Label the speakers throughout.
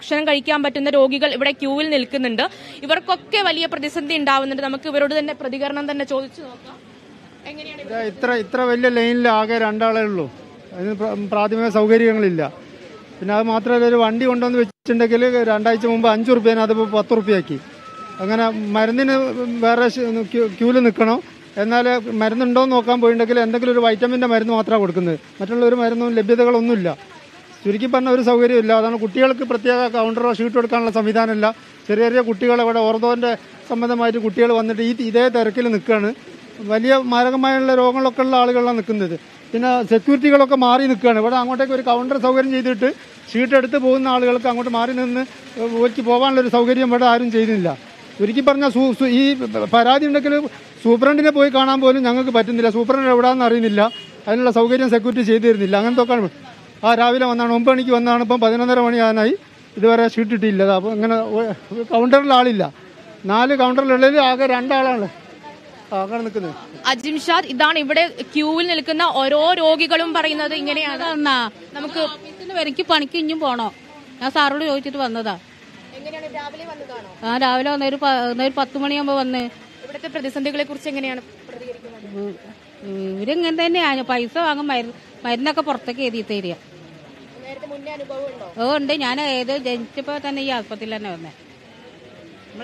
Speaker 1: ഭക്ഷണം കഴിക്കാൻ പറ്റുന്ന രോഗികൾ ഇവിടെ ക്യൂവിൽ നിൽക്കുന്നുണ്ട് ഇവർക്കൊക്കെ വലിയ പ്രതിസന്ധി ഉണ്ടാവുന്നുണ്ട് നമുക്ക് ഇവരോട് തന്നെ പ്രതികരണം തന്നെ ചോദിച്ചു നോക്കാം എങ്ങനെയാണ്
Speaker 2: ഇതാ ഇത്ര ഇത്ര വലിയ ലൈനിൽ ആകെ രണ്ടാളേ ഉള്ളൂ അതിന് പ്ര- പ്രാഥമിക സൗകര്യങ്ങളില്ല പിന്നെ അത് മാത്രമല്ല ഒരു വണ്ടി കൊണ്ടുവന്ന് വെച്ചിട്ടുണ്ടെങ്കിൽ രണ്ടാഴ്ച മുമ്പ് അഞ്ച് റുപ്യേനെ അതിപ്പോൾ പത്ത് റുപ്യയാക്കി അങ്ങനെ മരുന്നിന് വേറെ ക്യൂവിൽ നിൽക്കണം എന്നാൽ മരുന്നുണ്ടോ എന്ന് നോക്കാൻ പോയിട്ടുണ്ടെങ്കിൽ എന്തെങ്കിലും ഒരു വൈറ്റമിൻ്റെ മരുന്ന് മാത്രമാണ് കൊടുക്കുന്നത് മറ്റുള്ള ഒരു മരുന്നും ലഭ്യതകളൊന്നുമില്ല ചുരുക്കി പറഞ്ഞ ഒരു സൗകര്യമില്ല അതാണ് കുട്ടികൾക്ക് പ്രത്യേക കൗണ്ടറോ ഷീറ്റ് കൊടുക്കാനുള്ള സംവിധാനമില്ല ചെറിയ ചെറിയ കുട്ടികൾ ഇവിടെ ഓർത്തോൻ്റെ സംബന്ധമായിട്ട് കുട്ടികൾ വന്നിട്ട് ഈ ഇതേ തിരക്കിൽ നിൽക്കുകയാണ് വലിയ മാരകമായുള്ള രോഗങ്ങളൊക്കെ ഉള്ള ആളുകളാണ് നിൽക്കുന്നത് പിന്നെ സെക്യൂരിറ്റികളൊക്കെ മാറി നിൽക്കുകയാണ് ഇവിടെ അങ്ങോട്ടേക്ക് ഒരു കൗണ്ടർ സൗകര്യം ചെയ്തിട്ട് ഷീറ്റ് എടുത്ത് പോകുന്ന ആളുകൾക്ക് അങ്ങോട്ട് മാറി നിന്ന് ഓർക്ക് പോകാനുള്ള ഒരു സൗകര്യം ഇവിടെ ആരും ചെയ്യുന്നില്ല ചുരുക്കി പറഞ്ഞാൽ സൂ സൂ- ഈ പരാതി ഉണ്ടെങ്കിൽ സൂപ്രണ്ടിനെ പോയി കാണാൻ പോലും ഞങ്ങൾക്ക് പറ്റുന്നില്ല സൂപ്രണ്ട് എവിടെയാണെന്ന് അറിയുന്നില്ല അതിനുള്ള സൗകര്യം സെക്യൂരിറ്റി ചെയ്തു തരുന്നില്ല അങ്ങനത്തെ ഒക്കെ ആ രാവിലെ വന്നാണ് ഒമ്പത് മണിക്ക് വന്നാണ് ഇപ്പം പതിനൊന്നര മണിയാനായി ഇതുവരെ ഷീറ്റ് ഇട്ടില്ല അപ്പോൾ ഇങ്ങനെ ഒ- കൗണ്ടറിൽ ആളില്ല നാല് കൗണ്ടറിലുള്ളിൽ ആകെ രണ്ടാളാണ് ആ, അങ്ങനെ നിൽക്കുന്നത്
Speaker 1: അജിംഷാദ് ഇതാണ് ഇവിടെ ക്യൂവിൽ നിൽക്കുന്ന ഓരോ രോഗികളും പറയുന്നത് ഇങ്ങനെയാണ്
Speaker 3: എന്നാ നമുക്ക് ഓഫീസിൽ വരയ്ക്ക് പണിക്ക് ഇഞ്ഞും പോണോ ഞാൻ സാറോട് ചോദിച്ചിട്ട് വന്നതാ
Speaker 1: എങ്ങനെയാണ് രാവിലെ വന്നതാണോ
Speaker 3: ആ രാവിലെ വന്ന ഒരു പ- ഒരു പത്ത് മണിയാകുമ്പോ വന്ന്
Speaker 1: ഇവിടുത്തെ പ്രതിസന്ധികളെ കുറിച്ച് എങ്ങനെയാണ് പ്രതികരിക്കുന്നത്
Speaker 3: ഉം, ഇവരിങ്ങനെ തന്നെയാണ് പൈസ വാങ്ങും മരുന്ന് മരുന്നൊക്കെ പുറത്തേക്ക് എഴുതി തരിക
Speaker 1: നേരത്തെ മുന്നേ അനുഭവം ഉണ്ടോ
Speaker 3: ഓ ഉണ്ട് ഞാൻ ഏത് ജനിച്ചപ്പോ തന്നെ ഈ ആസ്പത്രിയിൽ തന്നെ വന്നേ നമ്മൾ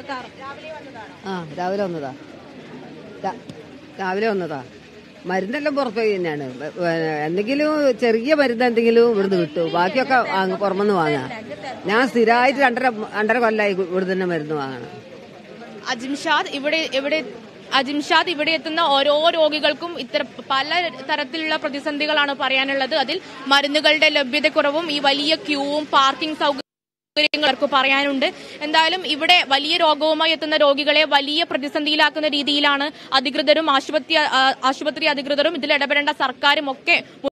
Speaker 4: ആ രാവിലെ വന്നതാ രാ- രാവിലെ വന്നതാ മരുന്നെല്ലാം പുറത്ത് പോയി തന്നെയാണ് വ- വ- എന്തെങ്കിലും ചെറിയ മരുന്ന് എന്തെങ്കിലും ഇവിടുന്ന് കിട്ടും ബാക്കിയൊക്കെ വാങ്ങ പുറമെന്ന് വാങ്ങാം ഞാൻ സ്ഥിരമായിട്ട് രണ്ടര രണ്ടര കൊല്ലമായി ഇവിടെ തന്നെ മരുന്ന് വാങ്ങണം
Speaker 1: അജിംഷാദ് ഇവിടെ ഇവിടെ അജിംഷാദ് ഇവിടെ എത്തുന്ന ഓരോ രോഗികൾക്കും ഇത്തര പല തരത്തിലുള്ള പ്രതിസന്ധികളാണ് പറയാനുള്ളത് അതിൽ മരുന്നുകളുടെ ലഭ്യതക്കുറവും ഈ വലിയ ക്യൂവും പാർക്കിംഗ് സൗകര്യങ്ങൾക്ക് പറയാനുണ്ട് എന്തായാലും ഇവിടെ വലിയ രോഗവുമായി എത്തുന്ന രോഗികളെ വലിയ പ്രതിസന്ധിയിലാക്കുന്ന രീതിയിലാണ് അധികൃതരും ആശുപത്രി ആ, ആശുപത്രി അധികൃതരും ഇതിൽ ഇടപെടേണ്ട സർക്കാരും ഒക്കെ